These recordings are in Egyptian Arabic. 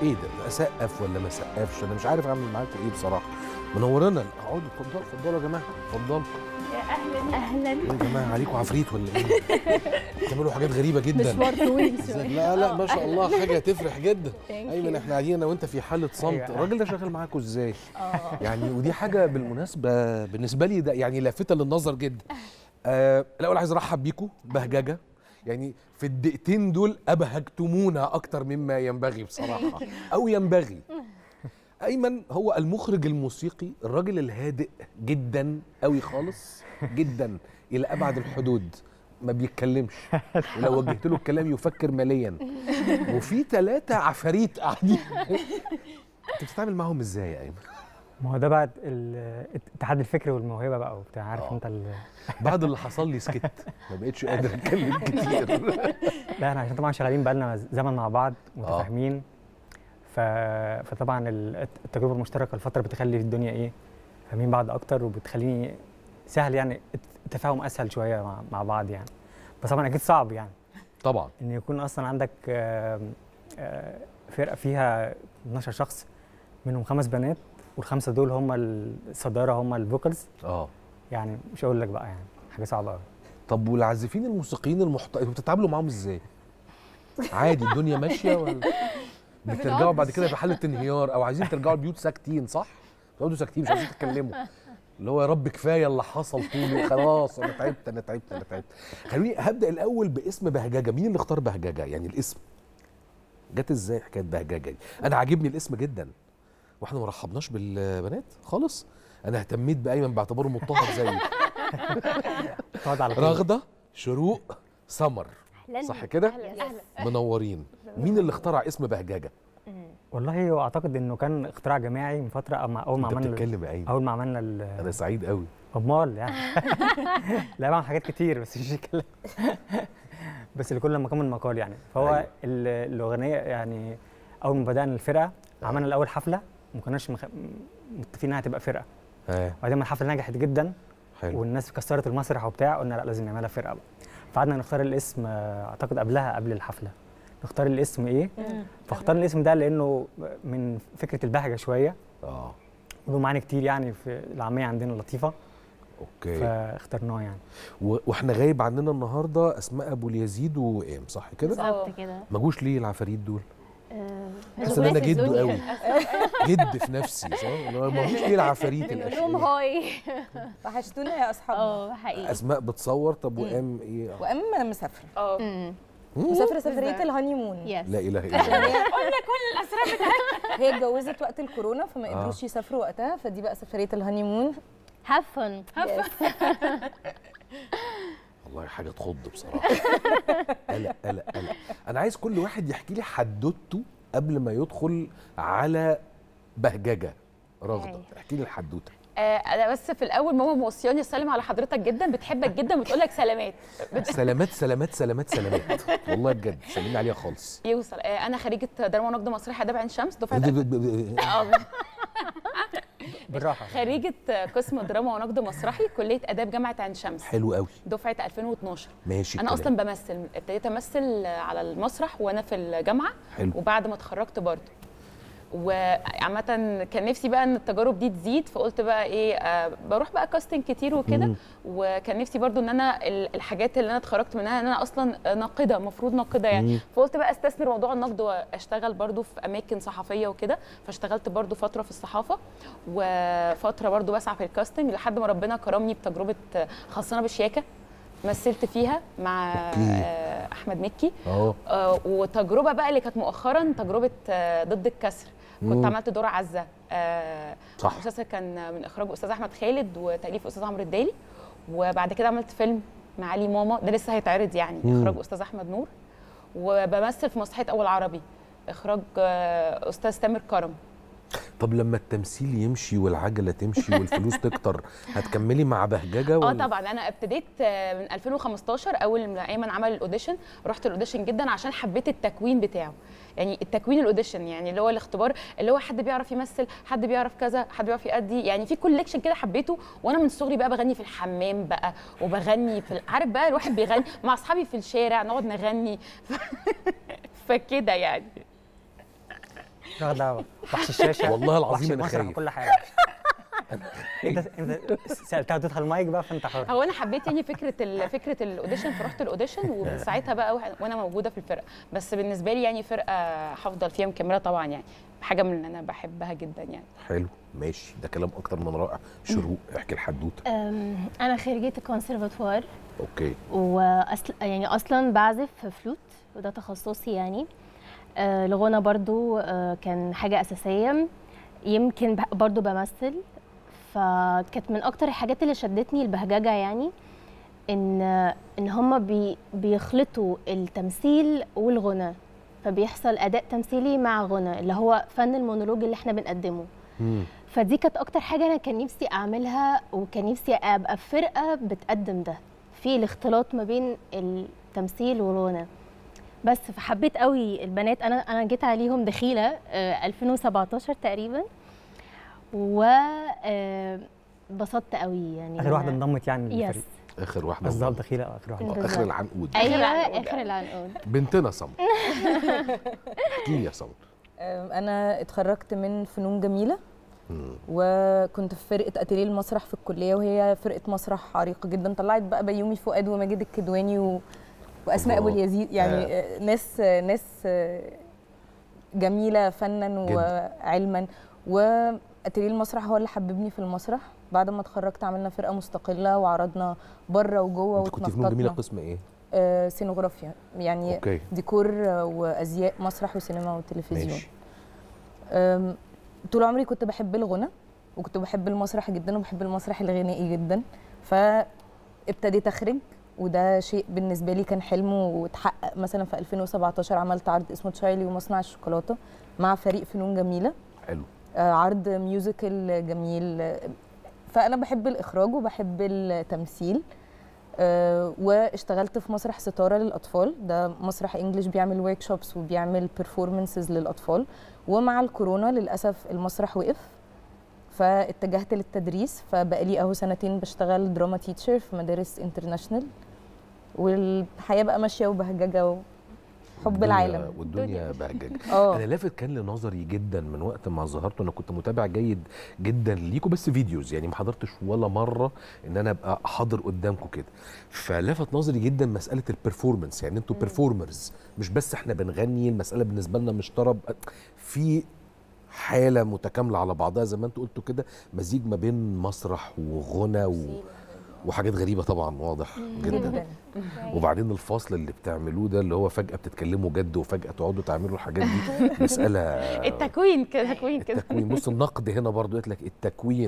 ايه ده اسقف ولا ما اسقفش انا مش عارف اعمل معاكم ايه بصراحه منورانا اقعدوا اتفضلوا اتفضلوا يا جماعه اتفضلوا يا اهلا اهلا ايه يا جماعه عليكم عفريت ولا ايه بتعملوا حاجات غريبه جدا مشوار طويل ازيك؟ شويه لا لا ما شاء الله حاجه تفرح جدا Thank ايمن you. احنا قاعدين انا وانت في حاله صمت أيوة. الراجل ده شغال معاكم ازاي اه يعني ودي حاجه بالمناسبه بالنسبه لي ده يعني لافته للنظر جدا آه الاول عايز ارحب بيكم بهججه يعني في الدقيقتين دول ابهجتمونا اكتر مما ينبغي بصراحه او ينبغي ايمن هو المخرج الموسيقي الراجل الهادئ جدا قوي خالص جدا الى ابعد الحدود ما بيتكلمش ولو وجهت له الكلام يفكر ماليا وفي ثلاثه عفاريت قاعدين انت بتتعامل معاهم ازاي يا ايمن ما هو ده بقى ال- الاتحاد الفكري والموهبه بقى وبتاع عارف آه. انت ال- بعد اللي حصل لي سكت ما بقتش قادر اتكلم كتير لا احنا عشان طبعا شغالين بقالنا زمن مع بعض متفاهمين ف... فطبعا ال- التجربه المشتركه الفتره بتخلي الدنيا ايه فاهمين بعض اكتر وبتخليني سهل يعني التفاهم اسهل شويه مع, مع بعض يعني بس طبعا اكيد صعب يعني طبعا ان يكون اصلا عندك آم، آه، فرقه فيها 12 شخص منهم خمس بنات والخمسه دول هم الصداره هم الفوكالز اه يعني مش هقول لك بقى يعني حاجه صعبه قوي طب والعازفين الموسيقيين المحت... انتوا بتتعاملوا معاهم ازاي؟ عادي الدنيا ماشيه ولا بترجعوا بعد كده بحاله انهيار او عايزين ترجعوا البيوت ساكتين صح؟ تقعدوا ساكتين مش عايزين تتكلموا اللي هو يا رب كفايه اللي حصل طول خلاص انا تعبت انا تعبت انا تعبت خلوني هبدا الاول باسم بهججه مين اللي اختار بهججه يعني الاسم جت ازاي حكايه بهججه دي انا عاجبني الاسم جدا واحنا ما رحبناش بالبنات خالص انا اهتميت بايمن باعتباره مضطهد زيي تقعد على طول رغده شروق سمر اهلا صح كده؟ اهلا اهلا منورين مين اللي اخترع اسم بهججه والله هو اعتقد انه كان اختراع جماعي من فتره اما اول ما انت عملنا بتتكلم يا ايمن اول ما عملنا ال- انا سعيد قوي امال يعني لا بعمل حاجات كتير بس مش الكلام بس لكل لما كان من مقال يعني فهو أيوة. ال- الاغنيه يعني اول ما بدانا الفرقه عملنا الاول حفله ما كناش مخ... متفقين انها تبقى فرقه ها وبعدين ما الحفله نجحت جدا حلو والناس كسرت المسرح وبتاع قلنا لا لازم نعملها فرقه بقى فقعدنا نختار الاسم آه، اعتقد قبلها قبل الحفله نختار الاسم ايه فاخترنا الاسم ده لانه من فكره البهجه شويه اه له معاني كتير يعني في العاميه عندنا لطيفه اوكي فاخترناه يعني و- واحنا غايب عننا النهارده اسماء ابو اليزيد وام صح كده بالظبط كده ما جوش ليه العفاريت دول آه، حاسس ان انا في جد الدنيا. قوي جد في نفسي صح اللي هو ما جوش ليه العفاريت بنقول لهم الاشقياء هاي وحشتونا يا اصحابنا اه حقيقي اسماء بتصور طب وام ايه واما مسافره اه مم. مسافره سفريه بالظبط. الهاني مون يس لا اله الا الله قلنا كل الاسرار بتاعتنا هي اتجوزت وقت الكورونا فما آه. قدروش يسافروا وقتها فدي بقى سفريه الهاني مون هاف فن والله حاجه تخض بصراحه قلق قلق قلق انا عايز كل واحد يحكي لي حدوته قبل ما يدخل على بهججه رغده أيوة. احكي لي الحدوته آه انا بس في الاول ماما موصياني اسلم على حضرتك جدا بتحبك جدا بتقول لك سلامات سلامات سلامات سلامات سلامات والله بجد سلمي عليها خالص يوصل آه انا خريجه دراما ونقد مسرحي اداب عين شمس دفعه آه، بالراحه خريجه قسم دراما ونقد مسرحي كليه اداب جامعه عين شمس حلو قوي دفعه 2012 ماشي انا الكلام. اصلا بمثل ابتديت امثل على المسرح وانا في الجامعه حلو وبعد ما اتخرجت برضه وعامة كان نفسي بقى ان التجارب دي تزيد فقلت بقى ايه آه بروح بقى كاستنج كتير وكده مم. وكان نفسي برضو ان انا ال- الحاجات اللي انا اتخرجت منها ان انا اصلا ناقده المفروض ناقده يعني مم. فقلت بقى استثمر موضوع النقد واشتغل برضو في اماكن صحفيه وكده فاشتغلت برضو فتره في الصحافه وفتره برضو بسعى في الكاستنج لحد ما ربنا كرمني بتجربه خاصنا بالشياكه مثلت فيها مع أوكي. آه، احمد مكي اه آه، وتجربه بقى اللي كانت مؤخرا تجربه آه، ضد الكسر كنت مم. عملت دور عزه آه، صح المسلسل كان من اخراج استاذ احمد خالد وتاليف استاذ عمرو الدالي وبعد كده عملت فيلم مع علي ماما ده لسه هيتعرض يعني مم. اخراج استاذ احمد نور وبمثل في مسرحيه اول عربي اخراج آه، استاذ تامر كرم طب لما التمثيل يمشي والعجله تمشي والفلوس تكتر هتكملي مع بهججه اه ولا طبعا انا ابتديت آه، من 2015 اول ما ايمن عمل الاوديشن رحت الاوديشن جدا عشان حبيت التكوين بتاعه يعني التكوين الاوديشن يعني اللي هو الاختبار اللي هو حد بيعرف يمثل حد بيعرف كذا حد بيعرف يأدي يعني في كولكشن كده حبيته وانا من صغري بقى بغني في الحمام بقى وبغني في ال- عارف بقى الواحد بيغني مع اصحابي في الشارع نقعد نغني فكده يعني مش واخد دعوه وحش الشاشه والله وحش العظيم انا المسرح خايف وكل حاجه انت انت سالتها تدخل المايك بقى فانت حر هو انا حبيت يعني فكره ال- فكره الاوديشن فرحت الاوديشن ومن ساعتها بقى وح- وانا موجوده في الفرقه بس بالنسبه لي يعني فرقه هفضل فيها مكمله طبعا يعني حاجه من اللي انا بحبها جدا يعني حلو ماشي ده كلام اكتر من رائع شروق احكي الحدوته أم، انا خريجه الكونسرفاتوار اوكي واصل يعني اصلا بعزف فلوت وده تخصصي يعني آه، الغنى برضو آه، كان حاجه اساسيه يمكن ب- برضو بمثل فكانت من اكتر الحاجات اللي شدتني البهججه يعني ان ان هما بي بيخلطوا التمثيل والغنى فبيحصل اداء تمثيلي مع غنى اللي هو فن المونولوج اللي احنا بنقدمه مم. فدي كانت اكتر حاجه انا كان نفسي اعملها وكان نفسي ابقى في فرقه بتقدم ده في الاختلاط ما بين التمثيل والغنى بس فحبيت قوي البنات انا انا جيت عليهم دخيله آه، 2017 تقريبا و آه، انبسطت قوي يعني اخر واحده إن- انضمت يعني يس للفريق اخر واحده بالظبط دخيله اخر واحده آه، بالظبط. اخر العنقود ايوه العنقود. اخر العنقود بنتنا سمر احكي لي يا سمر آم، انا اتخرجت من فنون جميله مم. وكنت في فرقه اتيليه المسرح في الكليه وهي فرقه مسرح عريقه جدا طلعت بقى بيومي فؤاد وماجد الكدواني و... واسماء ابو الله. اليزيد يعني آه. ناس آه، ناس آه، جميله فنا جدا. وعلما واتيليه المسرح هو اللي حببني في المسرح بعد ما اتخرجت عملنا فرقه مستقله وعرضنا بره وجوه انت كنت فنون جميله واتنططنا قسم ايه آه، سينوغرافيا يعني اوكي ديكور آه، وازياء مسرح وسينما وتلفزيون ماشي أم، طول عمري كنت بحب الغنى وكنت بحب المسرح جدا وبحب المسرح الغنائي جدا فابتديت اخرج وده شيء بالنسبه لي كان حلم واتحقق مثلا في 2017 عملت عرض اسمه تشارلي ومصنع الشوكولاته مع فريق فنون جميله حلو آه، عرض ميوزيكال جميل آه، فانا بحب الاخراج وبحب التمثيل آه، واشتغلت في مسرح ستاره للاطفال ده مسرح انجلش بيعمل ورك شوبس وبيعمل بيرفورمانسز للاطفال ومع الكورونا للاسف المسرح وقف فاتجهت للتدريس فبقالي اهو سنتين بشتغل دراما تيتشر في مدارس انترناشونال والحياه بقى ماشيه وبهججه وحب والدنيا- العالم والدنيا بهججه اه انا لافت كان لنظري جدا من وقت ما ظهرتوا انا كنت متابع جيد جدا ليكوا بس فيديوز يعني ما حضرتش ولا مره ان انا ابقى حاضر قدامكم كده فلفت نظري جدا مساله البرفورمانس يعني انتوا بيرفورمرز مش بس احنا بنغني المساله بالنسبه لنا مش طرب في حاله متكامله على بعضها زي ما انتوا قلتوا كده مزيج ما بين مسرح وغنى و... وحاجات غريبه طبعا واضح جدا جدا وبعدين الفصل اللي بتعملوه ده اللي هو فجاه بتتكلموا جد وفجاه تقعدوا تعملوا الحاجات دي مساله التكوين كده تكوين كده التكوين بص النقد هنا برضو قلت لك التكوين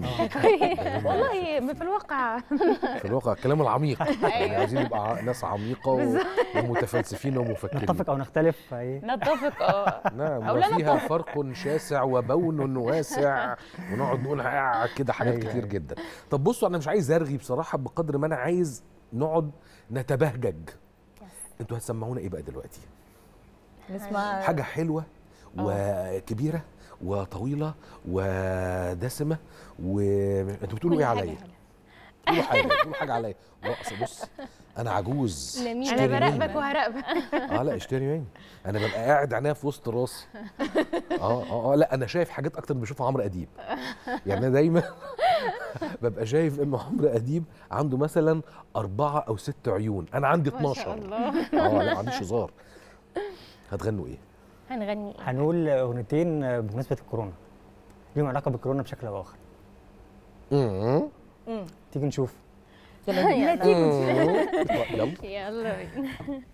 والله في الواقع في الواقع الكلام العميق يعني عايزين نبقى ع- ناس عميقه و- ومتفلسفين ومفكرين نتفق او نختلف فايه نتفق اه نعم أو لا وفيها فرق شاسع وبون واسع ونقعد نقول آه كده حاجات أيوة، كتير أيوة. جدا طب بصوا انا مش عايز ارغي بصراحه بقدر ما انا عايز نقعد نتبهجج انتوا هتسمعونا ايه بقى دلوقتي نسمع حاجه حلوه وكبيره وطويله ودسمه وانتوا بتقولوا كل ايه حاجة عليا حلوة. بتقولوا حاجه بتقولوا حاجه عليا رقص بص انا عجوز لمين؟ انا اشتري مني. براقبك وهراقبك اه لا اشتري مني انا ببقى قاعد عينيا في وسط راسي اه اه اه لا انا شايف حاجات اكتر من بشوفها عمرو اديب يعني انا دايما ببقى شايف ان عمرو اديب عنده مثلا اربعه او ست عيون انا عندي 12 الله اه لا ما عنديش هزار هتغنوا ايه؟ هنغني إيه؟ هنقول اغنيتين بمناسبه الكورونا ليهم علاقه بالكورونا بشكل او اخر مم. تيجي نشوف يلا بينا. يلا يلا بينا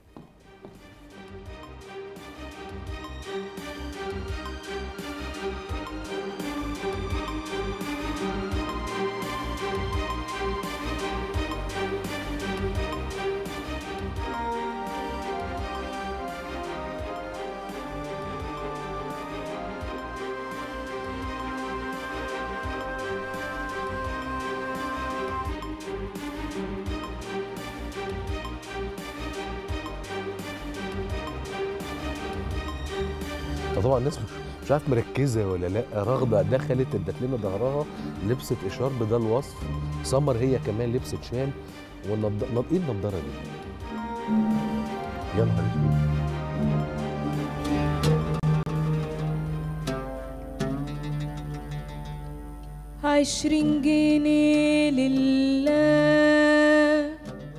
فطبعا الناس مش مش عارف مركزه ولا لا رغده دخلت ادت لنا ظهرها لبست اشارب ده الوصف سمر هي كمان لبست شال والنض... ايه النضاره دي؟ يا نهار اسود عشرين جنيه لله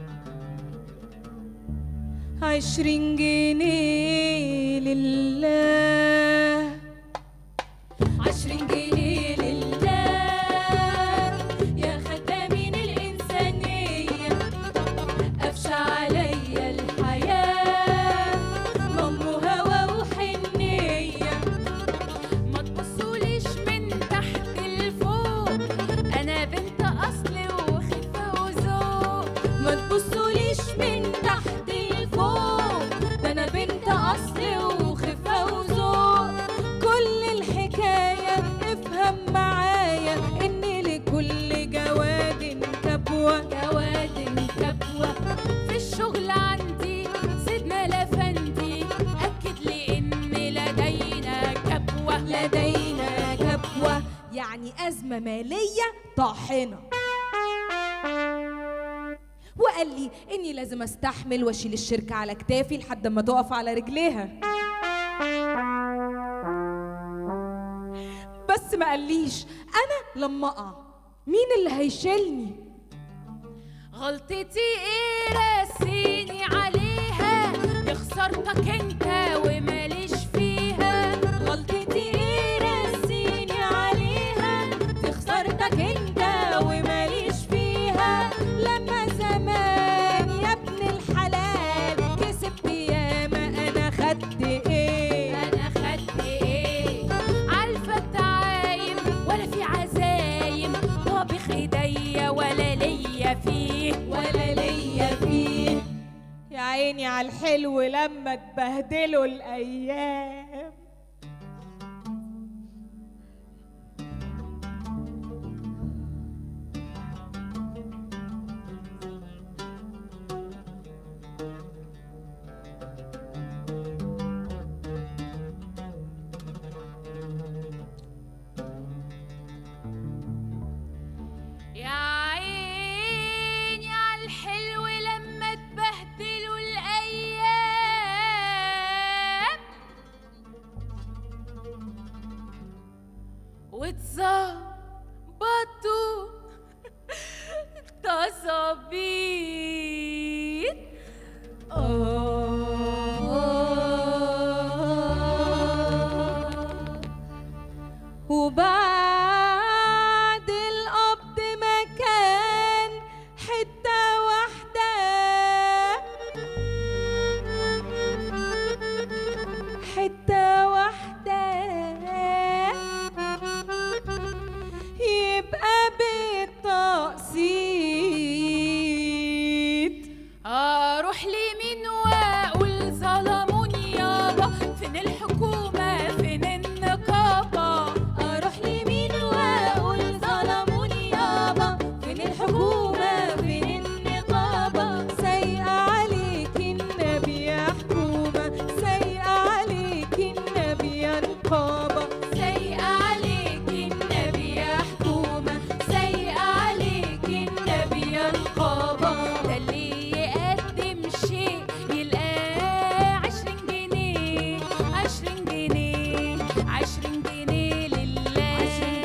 عشرين جنيه لله عشرين جنيه لله يا خدامين الإنسانية قفشة عليا الحياة مامو هوا وحنية ما تبصوليش من تحت لفوق انا بنت اصل وخفه وذوق ما تبصوليش من تحت لفوق ده انا بنت اصل وخفه وذوق كل الحكايه افهم معايا ان لكل جواد كبوه جواد كبوه في الشغل عندي سيدنا لفندي اكد لي ان لدينا كبوه لدينا كبوه يعني ازمه ماليه طاحنه وقال لي اني لازم استحمل واشيل الشركه على كتافي لحد ما تقف على رجليها بس ما قاليش انا لما اقع مين اللي هيشيلني غلطتي ايه رسيني عليها دي خسارتك انت وماليش فيها غلطتي ايه رسيني عليها دي خسارتك انت وماليش فيها لما زمان يا ابن الحلال كسبت ياما انا خدت ايه انا خدت ايه عارفه التعايم ولا في عزايم طابخ ايديا ولا ليا فيه ولا ليا فيه يا عيني على الحلو لما تبهدلوا الايام يا عيني على الحلو لما تبهدلوا الايام وتظبطوا تصابير وبعد القبض مكان حتة واحدة حتة واحدة يبقى بالتقسيط اروح لمين واقول ظلموني يابا فين الحكومه فين النقابه اروح لمين واقول ظلموني يابا فين الحكومه فين النقابه سايقه عليك النبي يا حكومه سايقه عليك النبي يا نقابه سايقه عليك النبي يا حكومه سايقه عليك النبي يا نقابه ده اللي يقدم شيء يلقاه عشرين جنيه عشرين جنيه عشرين جنيه لله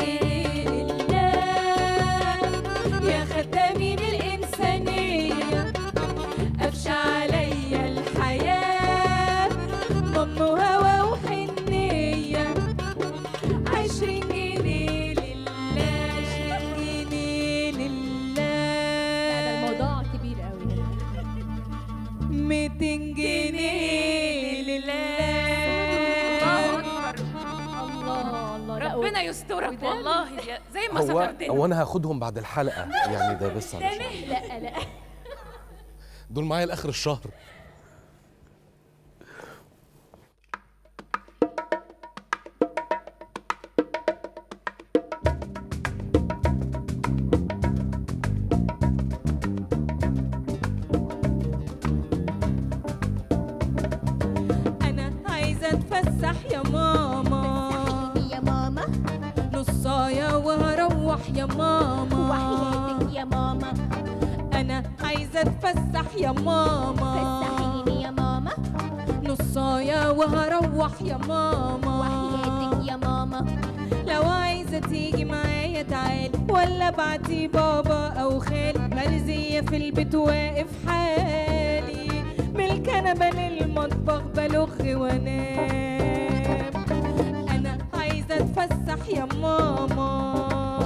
يا خدامين الإنسانية قفش عليا الحياة ضم هوا وحنية عشرين جنيه لله عشرين جنيه لله الموضوع كبير قوي ميتين جنيه لله الله الله لا، ربنا يسترك وده والله يا- زي ما هو سترتنا هو انا هاخدهم بعد الحلقه يعني ده بس علشان لا لا دول معايا لاخر الشهر أنا عايزة أتفسح يا ماما يا ماما نصاية وهروح يا ماما وحياتك يا ماما أنا عايزة أتفسح يا ماما فسحيني يا ماما نص نصايا وهروح يا ماما وحياتك يا ماما لو عايزة تيجي معايا تعالي ولا بعتي بابا أو خالي مرزية في البيت واقف حالي من الكنبة للمطبخ بلغ وانام أنا عايزة أتفسح يا ماما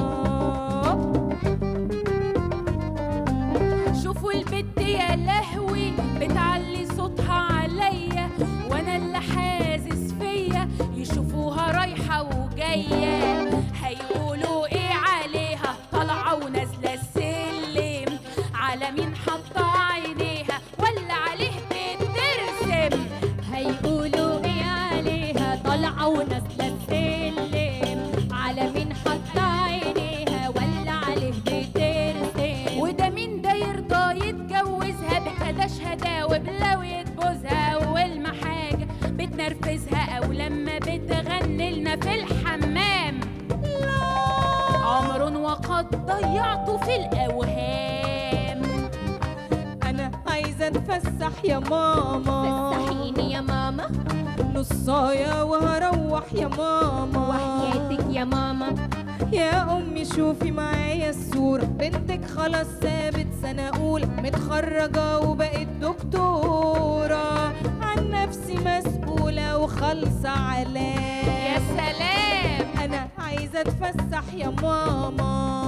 شوفوا البت يا لهوي بتعلي صوتها عليا وانا اللي حاسس فيا يشوفوها رايحه وجايه هيقولوا ايه عليها طالعه ونازله السلم على مين حاطه عينيها ولا عليه بترسم هيقولوا ايه عليها طالعه ونازله السلم على مين حاطه عينيها ولا عليه بترسم وده مين ده يرضى يتجوزها بكداشها ده وبلو يتبوزها اول ما حاجه بتنرفزها او لما بتغني لنا في الحمام عمر وقد ضيعته في الاوهام أنا عايزة أتفسح يا ماما فسحيني يا ماما نصايا وهروح يا ماما وحياتك يا ماما يا أمي شوفي معايا الصورة بنتك خلاص سابت سنة أولى متخرجة وبقت دكتورة عن نفسي مسؤولة وخالصة علام يا سلام أنا عايزة أتفسح يا ماما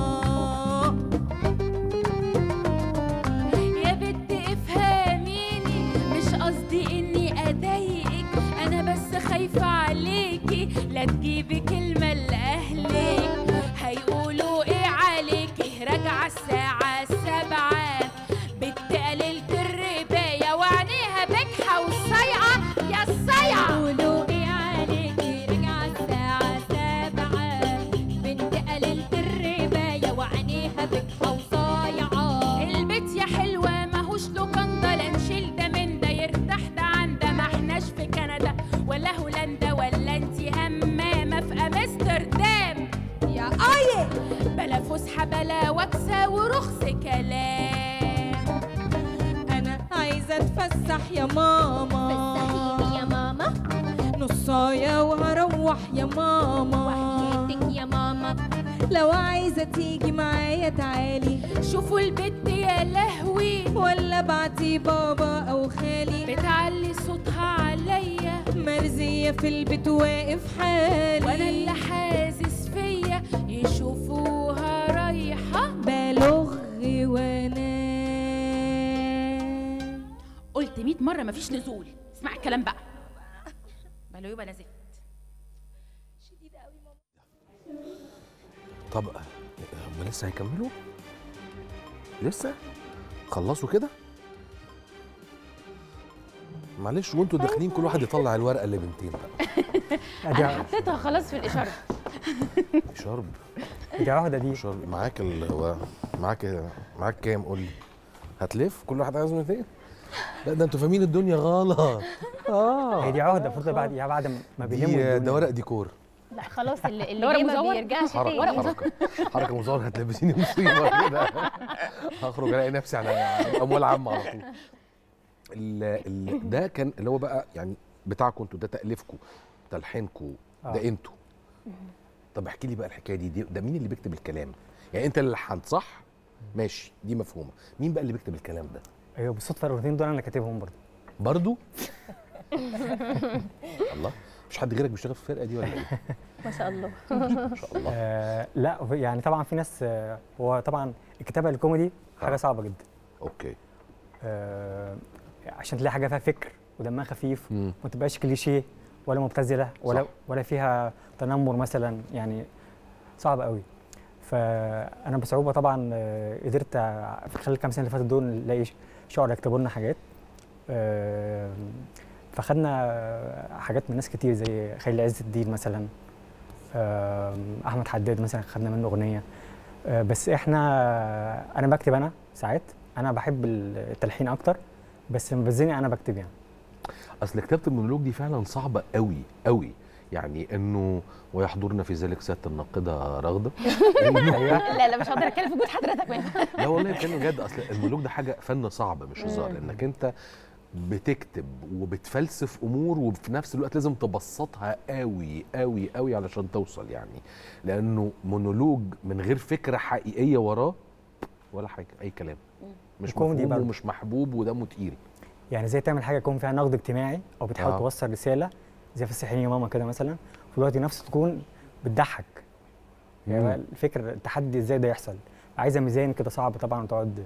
يا بنت افهميني مش قصدي اني اضايقك انا بس خايفه عليكي لا تجيبي كلمه لاهلك هيقولوا ايه عليكي راجعه الساعه سبعة بنت قللت الربايه وعينيها بجحه وصايعه يا الصايعه يقولوا ايه عليكي راجعه الساعه سبعة بنت قللت الربايه وعينيها بجحه وصايعه البيت يا حلوه ماهوش لوكاندا لا نشيل ده من ده يرتاح ده عن ده ما احناش في كندا ولا هولندا ولا انتي همامه في امستردام يا ايه بلا فسحه بلا وكسه ورخص كلام أنا عايزة أتفسح يا ماما فسحيني يا ماما نصايا وهروح يا ماما وحياتك يا ماما لو عايزة تيجي معايا تعالي شوفوا البت يا لهوي ولا بعتي بابا أو خالي بتعلي صوتها عليا مرزية في البيت واقف حالي وانا اللي حاسس فيا يشوفوها رايحه بلغ وانام قلت 100 مره مفيش نزول اسمع الكلام بقى بلو يبقى نزلت طب هم لسه هيكملوا لسه خلصوا كده معلش وانتوا داخلين كل واحد يطلع الورقه اللي بنتين بقى دي حطيتها خلاص في الاشاره شرب دي عهده دي شرب معاك ال هو معاك معاك كام قول لي هتلف كل واحد عايز 200 لا ده انتوا فاهمين الدنيا غلط اه هي دي عهده المفروض بعد يعني بعد ما بيلموا دي الدنيا. ده ورق ديكور لا خلاص اللي, اللي ورق جاي ما مزور؟ بيرجعش حركه تاني حركه حركه مزور هتلبسيني مصيبه كده هخرج الاقي نفسي على اموال عامه على طول ال ال ده كان اللي هو بقى يعني بتاعكم انتوا ده تاليفكم تلحينكم ده آه. انتوا طب احكي لي بقى الحكايه دي, دي ده مين اللي بيكتب الكلام يعني انت اللي لحنت صح ماشي دي مفهومه مين بقى اللي بيكتب الكلام ده ايوه بالصدفه الاغنيتين دول انا كاتبهم برضه برضو الله مش حد غيرك بيشتغل في الفرقه دي ولا ايه ما شاء الله ما شاء الله آه لا هو يعني طبعا في ناس آه هو طبعا الكتابه الكوميدي حاجه آه. صعبه جدا اوكي آه عشان تلاقي حاجه فيها فكر ودمها خفيف مم. وما تبقاش كليشيه ولا مبتذله ولا صح. ولا فيها تنمر مثلا يعني صعب قوي فانا بصعوبه طبعا آه، قدرت ع- في خلال الكام سنه اللي فاتت دول نلاقي ش- شعراء يكتبوا لنا حاجات آه، فخدنا حاجات من ناس كتير زي خليل عز الدين مثلا آه، احمد حداد مثلا خدنا منه اغنيه آه، بس احنا انا بكتب انا ساعات انا بحب التلحين اكتر بس لما بزني انا بكتب يعني اصل كتابه المونولوج دي فعلا صعبه قوي قوي يعني انه ويحضرنا في ذلك سياده الناقده رغده إنه لا لا مش هقدر اتكلم في وجود حضرتك ما ينفعش. لا والله بتكلم بجد اصل المونولوج ده حاجه فن صعب مش هزار انك انت بتكتب وبتفلسف امور وفي نفس الوقت لازم تبسطها قوي قوي قوي علشان توصل يعني لانه مونولوج من غير فكره حقيقيه وراه ولا حاجه اي كلام مش وكوميدي مفهوم برضه. ومش محبوب ودمه تقيل يعني زي تعمل حاجه يكون فيها نقد اجتماعي او بتحاول آه. آه. توصل رساله زي في السحرين يا ماما كده مثلا في الوقت نفسه تكون بتضحك يعني مم. بقى الفكر التحدي ازاي ده يحصل عايزه ميزان كده صعب طبعا وتقعد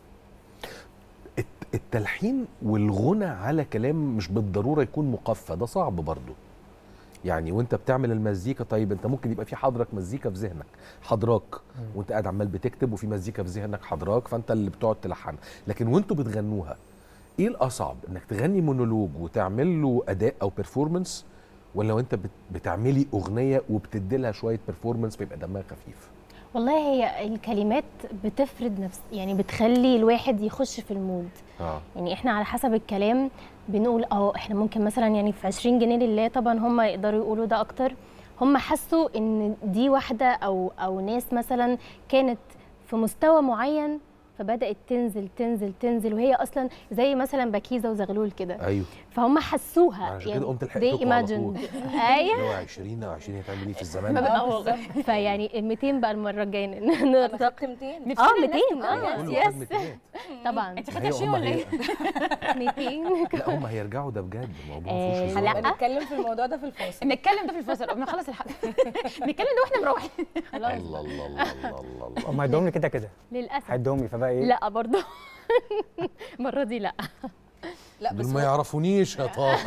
الت- التلحين والغنى على كلام مش بالضروره يكون مقفى ده صعب برضه يعني وانت بتعمل المزيكا طيب انت ممكن يبقى في حضرك مزيكا في ذهنك حضراك وانت قاعد عمال بتكتب وفي مزيكا في ذهنك حضراك فانت اللي بتقعد تلحنها لكن وانتوا بتغنوها ايه الاصعب انك تغني مونولوج وتعمل له اداء او بيرفورمانس ولا وانت بت- بتعملي اغنيه وبتدي لها شويه بيرفورمانس بيبقى دمها خفيف والله هي الكلمات بتفرد نفس يعني بتخلي الواحد يخش في المود اه يعني احنا على حسب الكلام بنقول اه احنا ممكن مثلا يعني في 20 جنيه لله طبعا هم يقدروا يقولوا ده اكتر هم حسوا ان دي واحده او او ناس مثلا كانت في مستوى معين فبدات تنزل تنزل تنزل وهي اصلا زي مثلا بكيزه وزغلول كده ايوه فهم حسوها عشان كده قمت they لحقتكم على imagined. طول. ايوه اللي هو 20 او 20 هتعمل ايه في الزمان ما ده؟ بقى والله فيعني ال 200 بقى المره الجايه انا نرتقي خدت 200 اه نفسنا الناس 200 تبقى اه كله يس خد 200. طبعا انت ما خدت هي 20 هم ولا هي- ايه؟ 200 لا هم هيرجعوا ده بجد الموضوع ما آه، فيهوش هزار. لا. هنتكلم في الموضوع ده في الفاصل نتكلم ده في الفصل قبل ما نخلص الحلقه نتكلم ده واحنا مروحين خلاص الله الله الله الله الله الله هم هيدوهم لي كده كده للاسف هيدوهم لي فبقى ايه لا برضه المره دي لا لا بس دول ما هو- يعرفونيش يا طه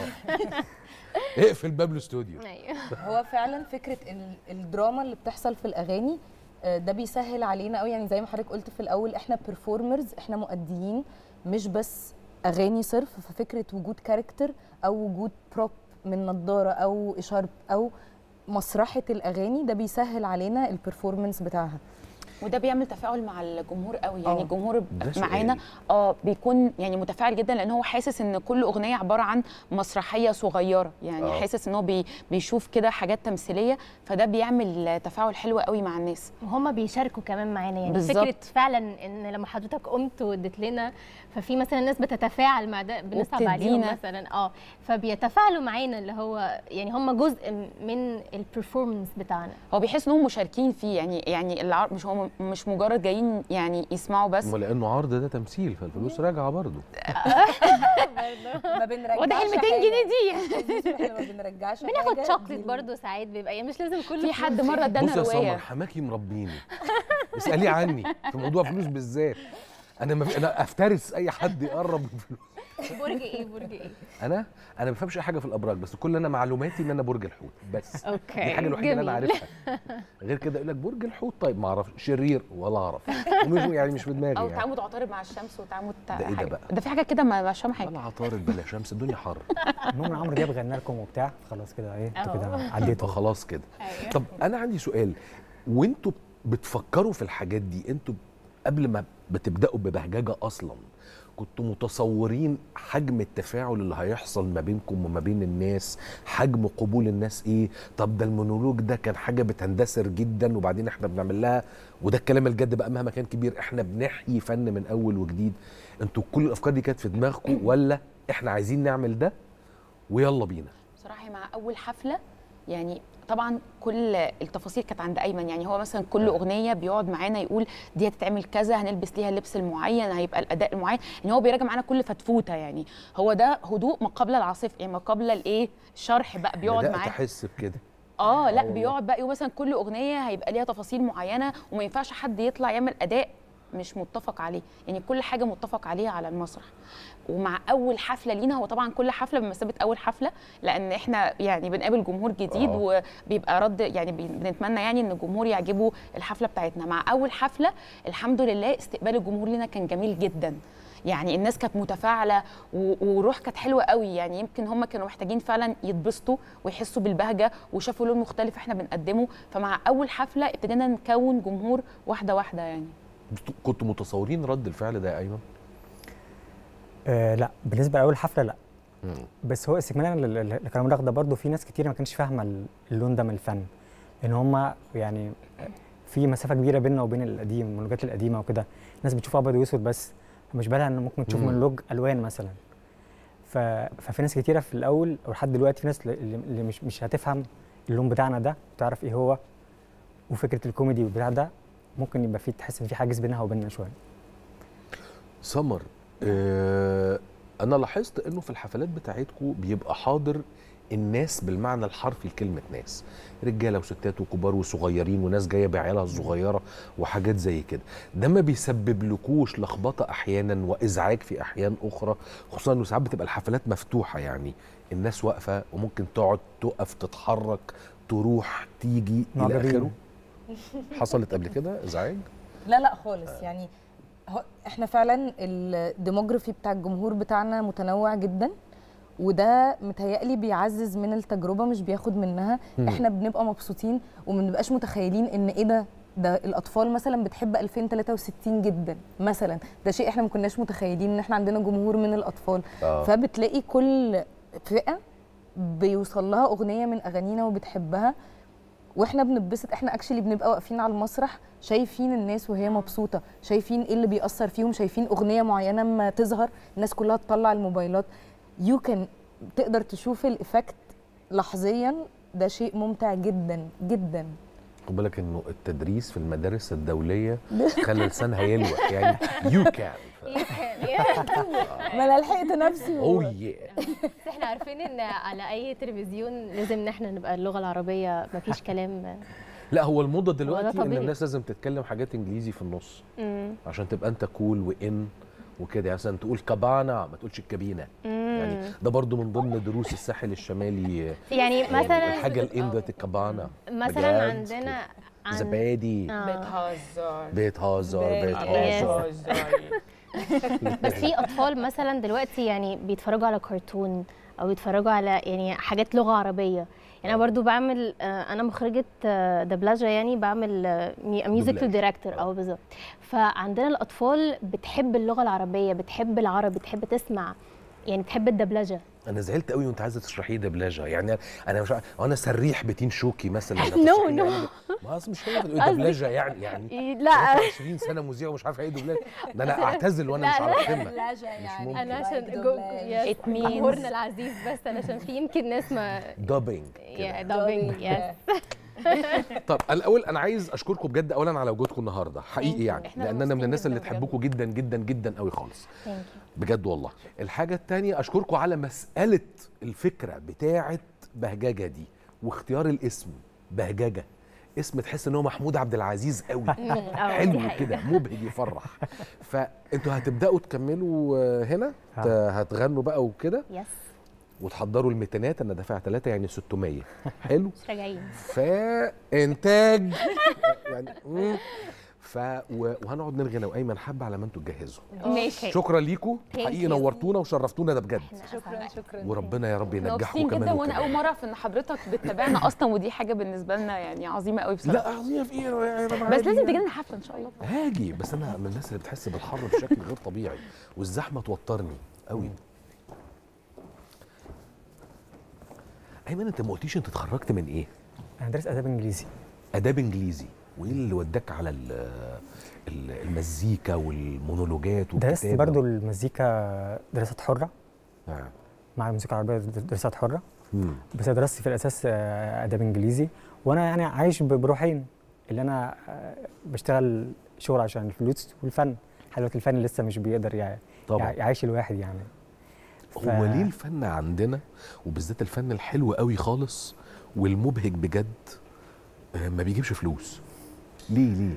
اقفل باب الاستوديو ايوه هو فعلا فكره ال- الدراما اللي بتحصل في الاغاني آه، ده بيسهل علينا قوي يعني زي ما حضرتك قلت في الاول احنا بيرفورمرز احنا مؤديين مش بس اغاني صرف ففكره وجود كاركتر او وجود بروب من نظاره او اشارب او مسرحه الاغاني ده بيسهل علينا البرفورمانس بتاعها وده بيعمل تفاعل مع الجمهور قوي يعني آه. الجمهور ده سؤال. معانا اه بيكون يعني متفاعل جدا لان هو حاسس ان كل اغنيه عباره عن مسرحيه صغيره يعني آه. آه. حاسس ان هو بي بيشوف كده حاجات تمثيليه فده بيعمل تفاعل حلو قوي مع الناس وهم بيشاركوا كمان معانا يعني بالظبط. فكره فعلا ان لما حضرتك قمت واديت لنا ففي مثلا ناس بتتفاعل مع ده بنصعب عليهم وبتدينا. مثلا اه فبيتفاعلوا معانا اللي هو يعني هم جزء من البرفورمانس بتاعنا هو بيحس انهم مشاركين فيه يعني يعني العر... مش هم مش مجرد جايين يعني يسمعوا بس ما لانه عرض ده تمثيل فالفلوس راجعه برضه ما بنرجعش واضح ال 200 حاجة. جنيه دي احنا ما بنرجعش بناخد حاجة شوكليت دي- برضو ساعات بيبقى يعني مش لازم كل في حد فلوس مره يعني. ادانا بص يا سمر روايه حماكي مربيني اسالي عني في موضوع فلوس بالذات انا ما في انا افترس اي حد يقرب من فلوس برج ايه برج ايه انا انا ما بفهمش اي حاجه في الابراج بس كل انا معلوماتي ان انا برج الحوت بس اوكي دي الحاجه الوحيده اللي انا جميل. عارفها غير كده يقول لك برج الحوت طيب ما اعرفش شرير ولا اعرف ومش يعني مش في دماغي او يعني تعامد عطارد مع الشمس وتعامد ده إيه ده حاجة. بقى؟ ده في حاجه كده ما مش فاهم حاجه ولا عطارد بلا شمس الدنيا حر المهم عمرو دياب غنى لكم وبتاع خلاص كده ايه انتوا كده أهو. عديتوا فخلاص كده أيوة. طب انا عندي سؤال وانتوا بتفكروا في الحاجات دي انتوا قبل ما بتبداوا ببهججه اصلا كنتوا متصورين حجم التفاعل اللي هيحصل ما بينكم وما بين الناس حجم قبول الناس ايه طب ده المونولوج ده كان حاجه بتندثر جدا وبعدين احنا بنعمل لها وده الكلام الجد بقى مهما كان كبير احنا بنحيي فن من اول وجديد انتوا كل الافكار دي كانت في دماغكم ولا احنا عايزين نعمل ده ويلا بينا بصراحه مع اول حفله يعني طبعا كل التفاصيل كانت عند ايمن يعني هو مثلا كل اغنيه بيقعد معانا يقول دي هتتعمل كذا هنلبس ليها اللبس المعين هيبقى الاداء المعين يعني هو بيراجع معانا كل فتفوته يعني هو ده هدوء ما قبل العاصفه يعني ما قبل الايه الشرح بقى بيقعد بدات معانا احس بكده اه لا والله. بيقعد بقى يقول مثلا كل اغنيه هيبقى ليها تفاصيل معينه وما ينفعش حد يطلع يعمل اداء مش متفق عليه يعني كل حاجه متفق عليها على المسرح ومع اول حفله لينا هو طبعا كل حفله بمثابه اول حفله لان احنا يعني بنقابل جمهور جديد آه. وبيبقى رد يعني بي- بنتمنى يعني ان الجمهور يعجبه الحفله بتاعتنا مع اول حفله الحمد لله استقبال الجمهور لنا كان جميل جدا يعني الناس كانت متفاعله و- وروح كانت حلوه قوي يعني يمكن هم كانوا محتاجين فعلا يتبسطوا ويحسوا بالبهجه وشافوا لون مختلف احنا بنقدمه فمع اول حفله ابتدينا نكون جمهور واحده واحده يعني كنتوا متصورين رد الفعل ده يا ايمن آه لا بالنسبه لاول حفله لا مم. بس هو استكمالا لل- لل- لكلام رغده ده برضه في ناس كتير ما كانتش فاهمه ال- اللون ده من الفن ان هم يعني في مسافه كبيره بيننا وبين القديم المونولوجات القديمه وكده الناس بتشوف ابيض واسود بس مش بالها ان ممكن تشوف مم. مونولوج الوان مثلا ف... ففي ناس كتيره في الاول او لحد دلوقتي في ناس اللي اللي مش مش هتفهم اللون بتاعنا ده تعرف ايه هو وفكره الكوميدي والبتاع ده ممكن يبقى في تحس ان في حاجز بينها وبيننا شويه سمر آه انا لاحظت انه في الحفلات بتاعتكم بيبقى حاضر الناس بالمعنى الحرفي لكلمه ناس رجاله وستات وكبار وصغيرين وناس جايه بعيالها الصغيره وحاجات زي كده ده ما بيسبب لكوش لخبطه احيانا وازعاج في احيان اخرى خصوصا انه ساعات بتبقى الحفلات مفتوحه يعني الناس واقفه وممكن تقعد تقف تتحرك تروح تيجي الى معجبين. اخره حصلت قبل كده ازعاج لا لا خالص يعني هو احنا فعلا الديموغرافي بتاع الجمهور بتاعنا متنوع جدا وده متهيألي بيعزز من التجربه مش بياخد منها مم. احنا بنبقى مبسوطين وما بنبقاش متخيلين ان ايه ده ده الاطفال مثلا بتحب 2063 جدا مثلا ده شيء احنا ما كناش متخيلين ان احنا عندنا جمهور من الاطفال آه. فبتلاقي كل فئه بيوصل لها اغنيه من اغانينا وبتحبها واحنا بنتبسط احنا اكشلي بنبقى واقفين على المسرح شايفين الناس وهي مبسوطه شايفين ايه اللي بيأثر فيهم شايفين اغنيه معينه اما تظهر الناس كلها تطلع الموبايلات يو كان تقدر تشوف الايفكت لحظيا ده شيء ممتع جدا جدا خد بالك انه التدريس في المدارس الدوليه خلى لسانها يلوح يعني يو كان ما انا لحقت نفسي اوه و... يا بس احنا عارفين ان على اي تلفزيون لازم ان احنا نبقى اللغه العربيه مفيش كلام لا هو الموضه هو دلوقتي ده ان طبيعي. الناس لازم تتكلم حاجات انجليزي في النص مم. عشان تبقى انت كول وان وكده يعني مثلا تقول كابانا ما تقولش الكابينه يعني مم. ده برضو من ضمن دروس الساحل الشمالي يعني مثلا الحاجه الان ده الكابانا مثلا بجد عندنا عن- زبادي آه. بتهزر بيتهزر بيتهزر. بيتهزر بس في اطفال مثلا دلوقتي يعني بيتفرجوا على كرتون او بيتفرجوا على يعني حاجات لغه عربيه يعني انا برضو بعمل آه، انا مخرجه آه، دبلجه يعني بعمل ميوزيكال دبلاج. دايركتور او بالظبط فعندنا الاطفال بتحب اللغه العربيه بتحب العربي بتحب تسمع يعني بتحب الدبلجه انا زعلت قوي وانت عايزه تشرحيه دبلجه يعني انا مش عارف انا سريح بتين شوكي مثلا No, هتشرحي لي no. يعني ما اصل مش هي بتقول قصدي- دبلجه يعني يعني إيه، أنا لا 20 سنه مذيع ومش عارف ايه دبلاج ده انا اعتزل وانا لا، مش لا. على القمه يعني ممكن. انا عشان Like جو دبلاج. It means- جمهورنا العزيز بس علشان في يمكن ناس ما دابينج يا دابينج يس طب الاول انا عايز اشكركم بجد اولا على وجودكم النهارده حقيقي يعني إحنا لان انا من مبسوطين الناس اللي جداً تحبكم جدا جدا جدا قوي خالص Thank you. بجد والله الحاجه الثانيه اشكركم على مساله الفكره بتاعه بهججه دي واختيار الاسم بهججه اسم تحس ان هو محمود عبد العزيز قوي حلو كده مبهج يفرح فانتوا هتبداوا تكملوا آه، هنا ت- هتغنوا بقى وكده يس وتحضروا الميتينات انا دافع ثلاثة يعني 600 حلو مش راجعين فانتاج يعني مم. ف و- وهنقعد نرغي انا وايمن حبه على ما انتوا تجهزوا ماشي شكرا ليكم Thank حقيقي you. نورتونا وشرفتونا ده بجد شكرا شكرا وربنا يا رب ينجحكم مبسوطين كمان جدا وانا وكمان. اول مره اعرف ان حضرتك بتتابعنا اصلا ودي حاجه بالنسبه لنا يعني عظيمه قوي بصراحه لا عظيم في ايه يا رب بس لازم تجي لنا حفله ان شاء الله هاجي بس انا من الناس اللي بتحس بالحر بشكل غير طبيعي والزحمه توترني قوي ايمن انت ما قلتيش انت اتخرجت من ايه انا دارس اداب انجليزي اداب انجليزي وايه اللي وداك على ال- ال- المزيكا والمونولوجات درست والكتابة؟ برضو المزيكا دراسات حره نعم. مع الموسيقى العربيه دراسات حره مم. بس دراستي في الاساس آه، اداب انجليزي وانا يعني عايش ب- بروحين اللي انا آه، بشتغل شغل عشان الفلوس والفن حلاوه الفن لسه مش بيقدر يع- طبعا يع- يعيش الواحد يعني ف- هو ليه الفن عندنا وبالذات الفن الحلو قوي خالص والمبهج بجد آه، ما بيجيبش فلوس ليه ليه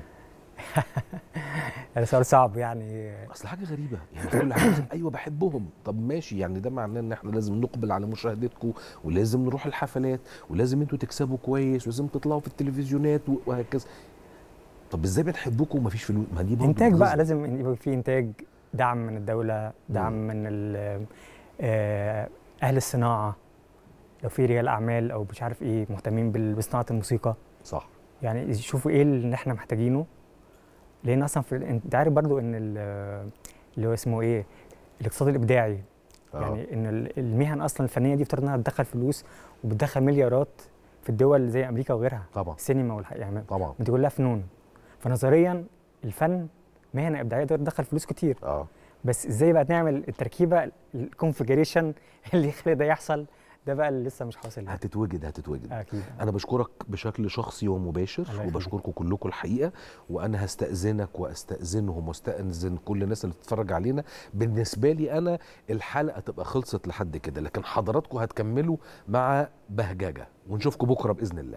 ده سؤال صعب يعني اصل حاجه غريبه يعني كل حاجه ايوه بحبهم طب ماشي يعني ده معناه ان احنا لازم نقبل على مشاهدتكم ولازم نروح الحفلات ولازم انتوا تكسبوا كويس ولازم تطلعوا في التلفزيونات و- وهكذا طب ازاي بنحبكم ومفيش فلوس ما دي برضه انتاج بقى بتغيظ. لازم إن يبقى في انتاج دعم من الدوله دعم من ال- آه، اهل الصناعه لو في رجال اعمال او مش عارف ايه مهتمين بال- بصناعه الموسيقى صح يعني يشوفوا ايه اللي احنا محتاجينه لان اصلا في انت عارف برضو ان ال- اللي هو اسمه ايه الاقتصاد الابداعي آه. يعني ان ال- المهن اصلا الفنيه دي افترض انها تدخل فلوس وبتدخل مليارات في الدول زي امريكا وغيرها طبعا السينما والح... يعني طبعا دي كلها فنون فنظريا الفن مهنه ابداعيه تقدر تدخل فلوس كتير اه بس ازاي بقى نعمل التركيبه الكونفجريشن اللي يخلي ده يحصل ده بقى اللي لسه مش حاصل هتتوجد هتتوجد اكيد انا بشكرك بشكل شخصي ومباشر الله يخليك. وبشكركم كلكم الحقيقه وانا هستاذنك واستاذنهم واستاذن كل الناس اللي بتتفرج علينا بالنسبه لي انا الحلقه تبقى خلصت لحد كده لكن حضراتكم هتكملوا مع بهججه ونشوفكم بكره باذن الله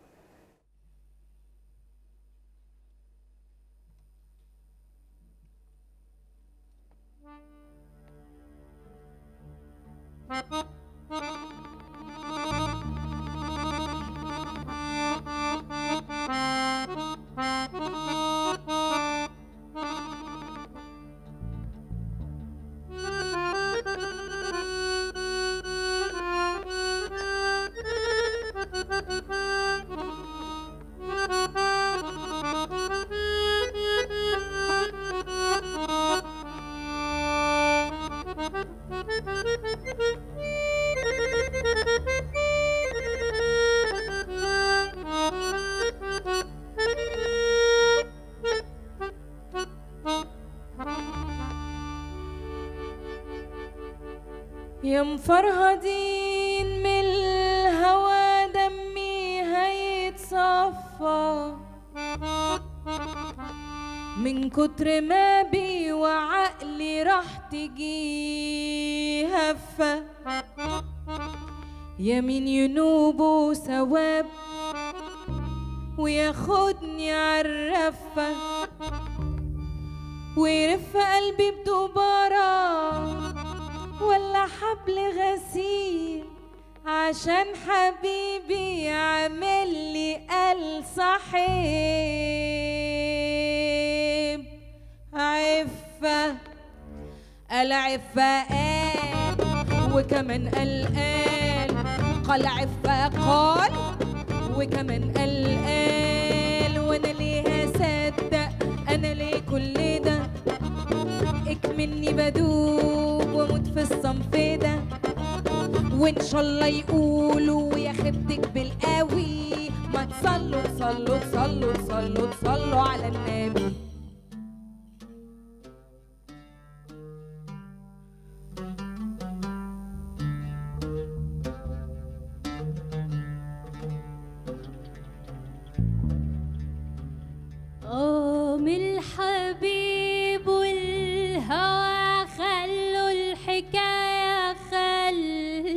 يا مفرهدين من الهوى دمي هيتصفى من كتر ما بي وعقلي راح تجي هفة يمين ينوب ثواب وياخدني عالرفة ويرف قلبي بدبارة ولا حبل غسيل عشان حبيبي عامل لي قال صحيب عفة قال عفة قال وكمان قال قال قال عفة قال وكمان قال قال وانا ليه هصدق انا ليه كل ده اكمني بدوب واموت في الصنف ده وان شاء الله يقولوا يا خيبتك بالقوي ما تصلوا تصلوا تصلوا تصلوا تصلوا على النبي قام الحبيب والهوى خلوا الحكاية خل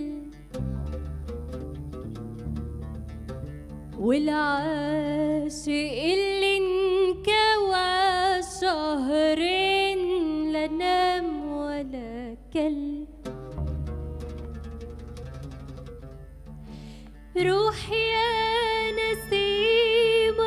والعاشق اللي انكوى شهرين لا نام ولا كل روح يا نسيم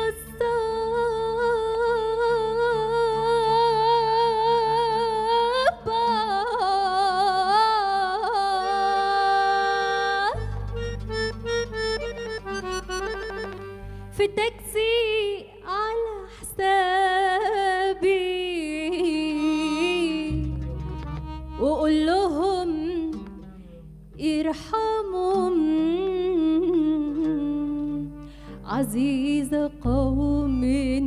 الصبا في تاكسي على حسابي وقول لهم ارحمهم عزيزة قوم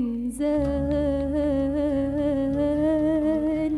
زال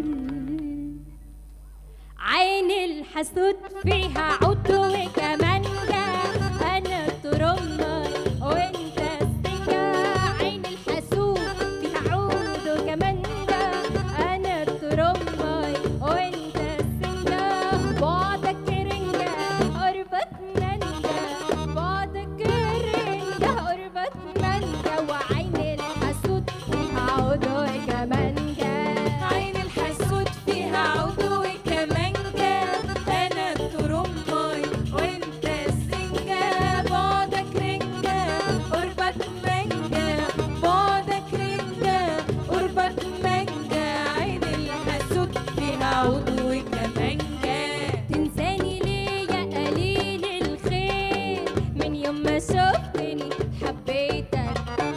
عين الحسود فيها عود وكمانجا انا ترمى وانت السنجة عين الحسود فيها عود وكمانجا انا ترمى وانت السنجة بعدك رنجة قربت منجة بعدك رنجة قربت منجة وعين الحسود فيها عود وكمانجا عين الحسود فيها عود وكمانجا انا الترماي وانت السنجة بعدك رنجة قربك مانجا بعدك رنجة قربك مانجا عين الحسود فيها عود وكمانجا تنساني ليه يا قليل الخير من يوم ما شفتني حبيتك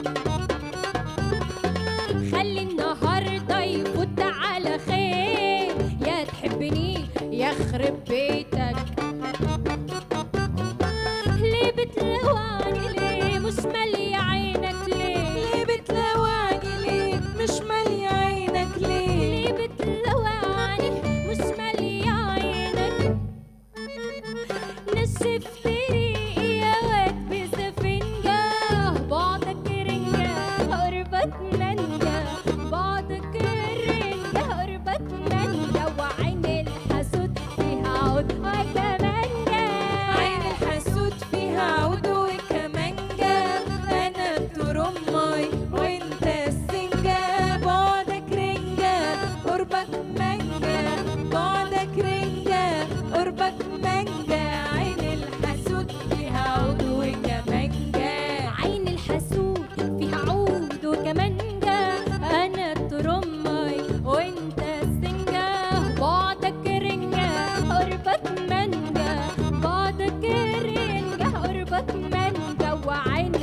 خلي النهارده يفوت على خير يا تحبني يخرب بيتك ليه بتلوعني ليه مش مالية عينك ليه ليه بتلوعني ليه مش مالية عينك ليه ليه بتلوعني تفتري يا واد بسفنجة بعدك رنجة قربك منجة بعدك رنجة قربك منجة وعين الحسود فيها عود وكمانجة عين الحسود فيها عود وكمانجة أنا بترماي وأنت السنجة بعدك رنجة قربك مانجة بعدك رنجة قربك مانجة عين الحسود فيها عود وكمانجة عين الحسود فيها عود وكمانجة أنا ترمي وأنت السنجة بعدك رنجة قربك منجة بعدك رنجة قربك منجة وعين